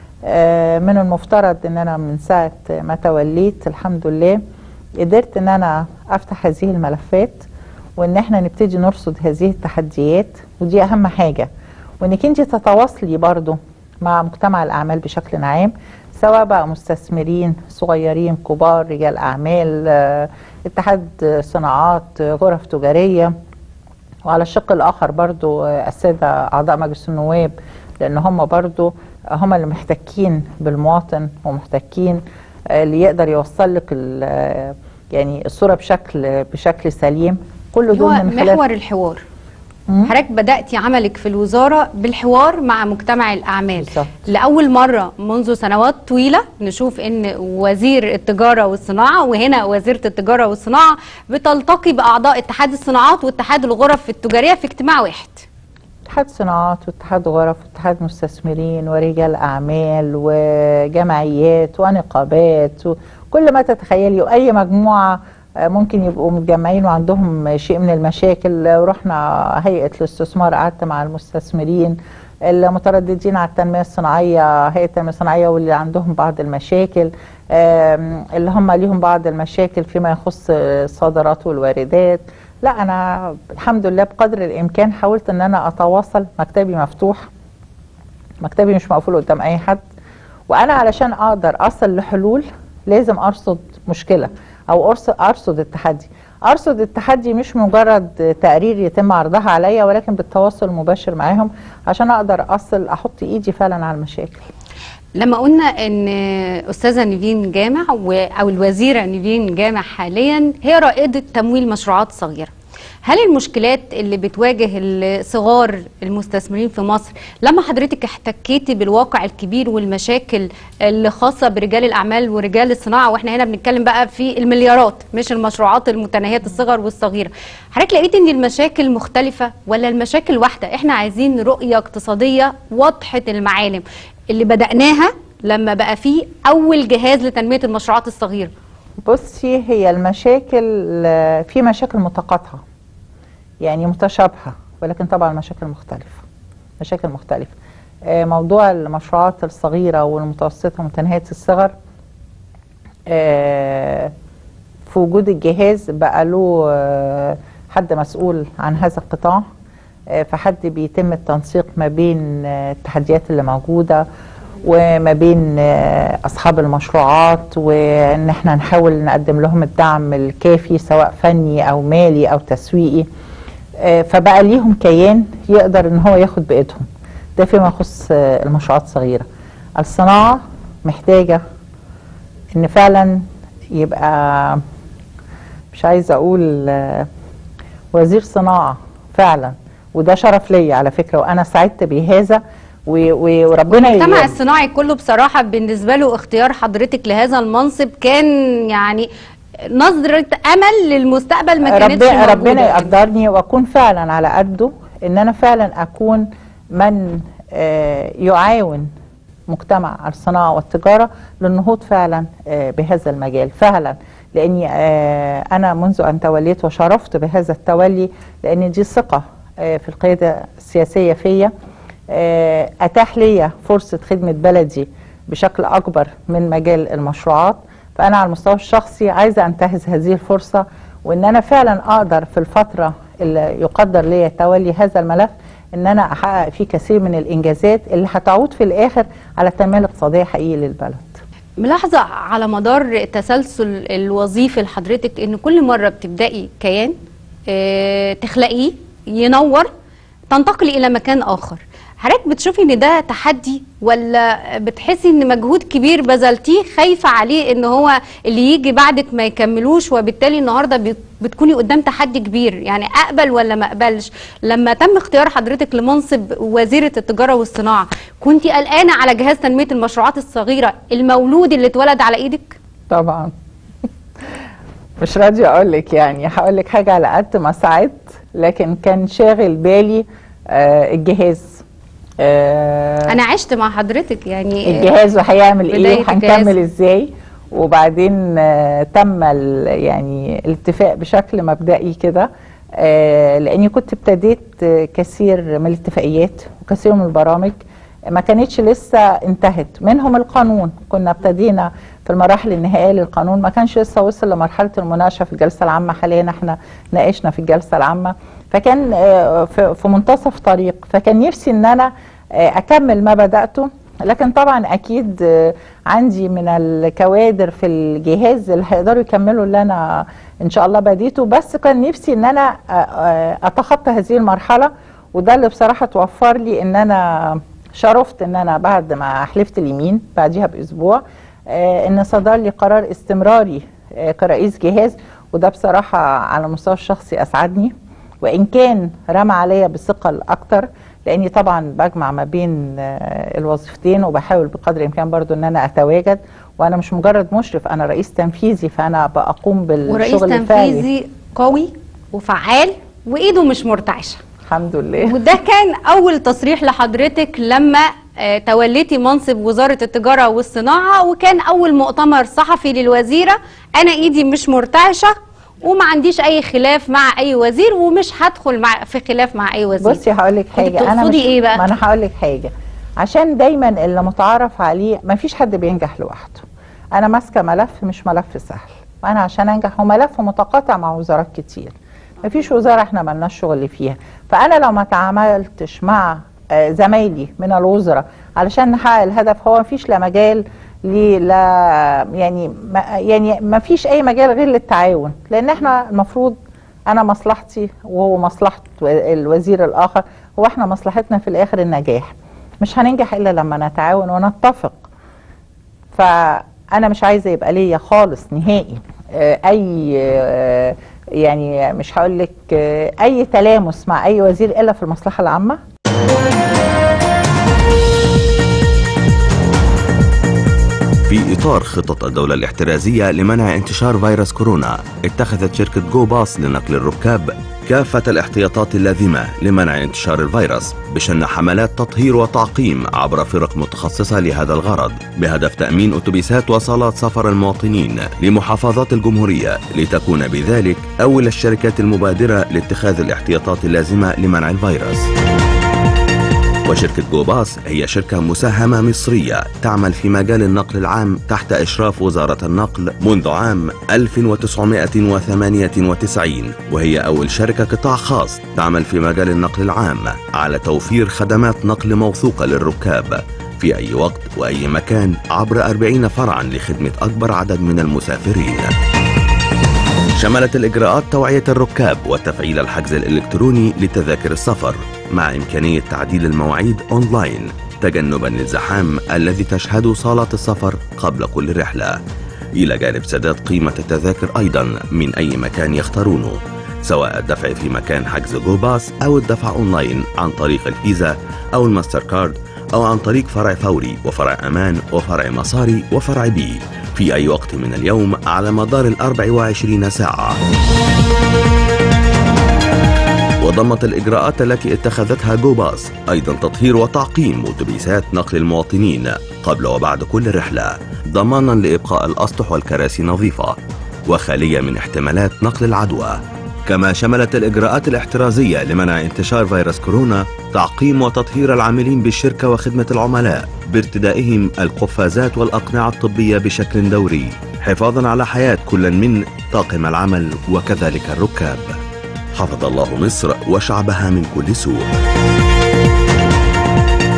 آه، من المفترض ان انا من ساعة ما توليت الحمد لله قدرت ان انا افتح هذه الملفات وان احنا نبتدي نرصد هذه التحديات ودي اهم حاجة وانك انت تتواصلي برضو مع مجتمع الاعمال بشكل عام سواء بقى مستثمرين صغيرين كبار رجال اعمال آه، اتحاد صناعات آه، غرف تجاريه وعلى الشق الاخر برضو آه، الساده اعضاء مجلس النواب لان هم برضو هم اللي محتكين بالمواطن ومحتكين آه، اللي يقدر يوصل لك ال- آه، يعني الصوره بشكل بشكل سليم كل هو دول من خلال محور الحوار مم. حضرتك بدأتي عملك في الوزارة بالحوار مع مجتمع الأعمال بالظبط. لأول مرة منذ سنوات طويلة نشوف إن وزير التجارة والصناعة وهنا وزيرة التجارة والصناعة بتلتقي بأعضاء اتحاد الصناعات واتحاد الغرف التجارية في اجتماع واحد اتحاد صناعات واتحاد غرف واتحاد مستثمرين ورجال اعمال وجمعيات ونقابات وكل ما تتخيلي واي مجموعه آه، ممكن يبقوا متجمعين وعندهم شيء من المشاكل آه، ورحنا هيئه الاستثمار قعدت مع المستثمرين المترددين على التنميه الصناعيه هيئه التنميه الصناعيه واللي عندهم بعض المشاكل آم، اللي هم ليهم بعض المشاكل فيما يخص الصادرات والواردات لا انا الحمد لله بقدر الامكان حاولت ان انا اتواصل مكتبي مفتوح مكتبي مش مقفول قدام اي حد وانا علشان اقدر اصل لحلول لازم ارصد مشكله او ارصد ارصد التحدي ارصد التحدي مش مجرد تقرير يتم عرضها عليا ولكن بالتواصل المباشر معاهم عشان اقدر اصل احط ايدي فعلا على المشاكل لما قلنا ان استاذه نيفين جامع و- او الوزيره نيفين جامع حاليا هي رائده تمويل مشروعات صغيره هل المشكلات اللي بتواجه الصغار المستثمرين في مصر لما حضرتك احتكيتي بالواقع الكبير والمشاكل اللي خاصه برجال الاعمال ورجال الصناعه واحنا هنا بنتكلم بقى في المليارات مش المشروعات المتناهيه الصغر والصغيره حضرتك لقيت ان المشاكل مختلفه ولا المشاكل واحده احنا عايزين رؤيه اقتصاديه واضحه المعالم اللي بدأناها لما بقى فيه أول جهاز لتنمية المشروعات الصغيرة بصي هي المشاكل آه، في مشاكل متقاطعة يعني متشابهة ولكن طبعا مشاكل مختلفة مشاكل مختلفة آه، موضوع المشروعات الصغيرة والمتوسطة متناهية الصغر آه، في وجود الجهاز بقى له آه، حد مسؤول عن هذا القطاع آه، فحد بيتم التنسيق ما بين آه، التحديات اللي موجودة وما بين آه، أصحاب المشروعات وإن احنا نحاول نقدم لهم الدعم الكافي سواء فني أو مالي أو تسويقي آه، فبقى ليهم كيان يقدر إن هو ياخد بإيدهم ده فيما يخص آه، المشروعات الصغيرة الصناعة محتاجة إن فعلا يبقى مش عايزة أقول آه، وزير صناعة فعلا وده شرف ليا على فكرة وأنا سعدت بهذا و- و- وربنا المجتمع ي- الصناعي كله بصراحة بالنسبة له اختيار حضرتك لهذا المنصب كان يعني نظرة أمل للمستقبل ما كانتش ربنا موجودة ربنا يقدرني واكون فعلا على قده ان انا فعلا اكون من آه، يعاون مجتمع الصناعه والتجاره للنهوض فعلا آه، بهذا المجال فعلا لاني آه، انا منذ ان توليت وشرفت بهذا التولي لان دي ثقه آه، في القياده السياسيه فيا آه، اتاح لي فرصه خدمه بلدي بشكل اكبر من مجال المشروعات فانا على المستوى الشخصي عايزه انتهز هذه الفرصه وان انا فعلا اقدر في الفتره اللي يقدر لي تولي هذا الملف ان انا احقق فيه كثير من الانجازات اللي هتعود في الاخر على التنميه الاقتصاديه حقيقي للبلد ملاحظة على مدار التسلسل الوظيفي لحضرتك ان كل مرة بتبدأي كيان اه تخلقيه ينور تنتقلي الى مكان اخر حضرتك بتشوفي ان ده تحدي ولا بتحسي ان مجهود كبير بذلتيه خايفة عليه ان هو اللي يجي بعدك ما يكملوش وبالتالي النهاردة بت- بتكوني قدام تحدي كبير يعني اقبل ولا ما اقبلش لما تم اختيار حضرتك لمنصب وزيرة التجارة والصناعة كنت قلقانة على جهاز تنمية المشروعات الصغيرة المولود اللي اتولد على ايدك طبعا مش راضية اقول لك يعني هقول لك حاجة على قد ما سعدت لكن كان شاغل بالي آه الجهاز آه انا عشت مع حضرتك يعني الجهاز وهيعمل ايه بداية وهنكمل الجهاز. ازاي وبعدين آه تم ال- يعني الاتفاق بشكل مبدئي كده آه لاني كنت ابتديت آه، كثير من الاتفاقيات وكثير من البرامج ما كانتش لسه انتهت منهم القانون كنا ابتدينا في المراحل النهائيه للقانون ما كانش لسه وصل لمرحله المناقشه في الجلسه العامه حاليا احنا ناقشنا في الجلسه العامه فكان آه، في في منتصف طريق فكان نفسي ان انا آه، اكمل ما بداته لكن طبعا اكيد آه، عندي من الكوادر في الجهاز اللي هيقدروا يكملوا اللي انا ان شاء الله بديته بس كان نفسي ان انا آه، آه، اتخطى هذه المرحله وده اللي بصراحه توفر لي ان انا شرفت ان انا بعد ما حلفت اليمين بعديها باسبوع آه، ان صدر لي قرار استمراري آه، كرئيس جهاز وده بصراحه على المستوى الشخصي اسعدني وان كان رمى عليا بثقل اكتر لاني طبعا بجمع ما بين آه، الوظيفتين وبحاول بقدر الامكان برضو ان انا اتواجد وانا مش مجرد مشرف انا رئيس تنفيذي فانا بقوم ورئيس بالشغل الفعلي تنفيذي قوي وفعال وايده مش مرتعشه الحمد لله وده كان اول تصريح لحضرتك لما آه، توليتي منصب وزارة التجارة والصناعة وكان اول مؤتمر صحفي للوزيرة انا ايدي مش مرتعشة وما عنديش اي خلاف مع اي وزير ومش هدخل مع في خلاف مع اي وزير بصي هقول لك كنت حاجه انا بتقصدي مش ايه بقى؟ ما انا هقول لك حاجه عشان دايما اللي متعارف عليه ما فيش حد بينجح لوحده انا ماسكه ملف مش ملف سهل وانا عشان انجح هو ملف متقاطع مع وزارات كتير ما فيش وزاره احنا ملناش شغل فيها فانا لو ما تعاملتش مع آه، زمايلي من الوزراء علشان نحقق الهدف هو ما فيش لا مجال ليه لا يعني ما يعني ما فيش اي مجال غير للتعاون لان احنا المفروض انا مصلحتي وهو مصلحه الوزير الاخر هو احنا مصلحتنا في الاخر النجاح مش هننجح الا لما نتعاون ونتفق فانا مش عايزه يبقى ليا خالص نهائي آه، اي آه، يعني مش هقول لك آه، اي تلامس مع اي وزير الا في المصلحه العامه في إطار خطط الدولة الاحترازية لمنع انتشار فيروس كورونا اتخذت شركة جو باص لنقل الركاب كافة الاحتياطات اللازمة لمنع انتشار الفيروس بشن حملات تطهير وتعقيم عبر فرق متخصصة لهذا الغرض بهدف تأمين أتوبيسات وصالات سفر المواطنين لمحافظات الجمهورية لتكون بذلك أول الشركات المبادرة لاتخاذ الاحتياطات اللازمة لمنع الفيروس وشركة جو باص هي شركة مساهمة مصرية تعمل في مجال النقل العام تحت إشراف وزارة النقل منذ عام 1998 وهي أول شركة قطاع خاص تعمل في مجال النقل العام على توفير خدمات نقل موثوقة للركاب في أي وقت وأي مكان عبر 40 فرعا لخدمة أكبر عدد من المسافرين شملت الإجراءات توعية الركاب وتفعيل الحجز الإلكتروني لتذاكر السفر مع إمكانية تعديل المواعيد أونلاين تجنبا للزحام الذي تشهده صالات السفر قبل كل رحلة إلى جانب سداد قيمة التذاكر أيضا من أي مكان يختارونه سواء الدفع في مكان حجز جو باص أو الدفع أونلاين عن طريق الفيزا أو الماستر كارد أو عن طريق فرع فوري وفرع أمان وفرع مصاري وفرع بي في أي وقت من اليوم على مدار الأربع وعشرين ساعة وضمت الإجراءات التي اتخذتها جو باص أيضا تطهير وتعقيم أتوبيسات نقل المواطنين قبل وبعد كل رحلة ضمانا لإبقاء الأسطح والكراسي نظيفة وخالية من احتمالات نقل العدوى كما شملت الإجراءات الاحترازية لمنع انتشار فيروس كورونا تعقيم وتطهير العاملين بالشركة وخدمة العملاء بارتدائهم القفازات والأقنعة الطبية بشكل دوري حفاظا على حياة كل من طاقم العمل وكذلك الركاب حفظ الله مصر وشعبها من كل سوء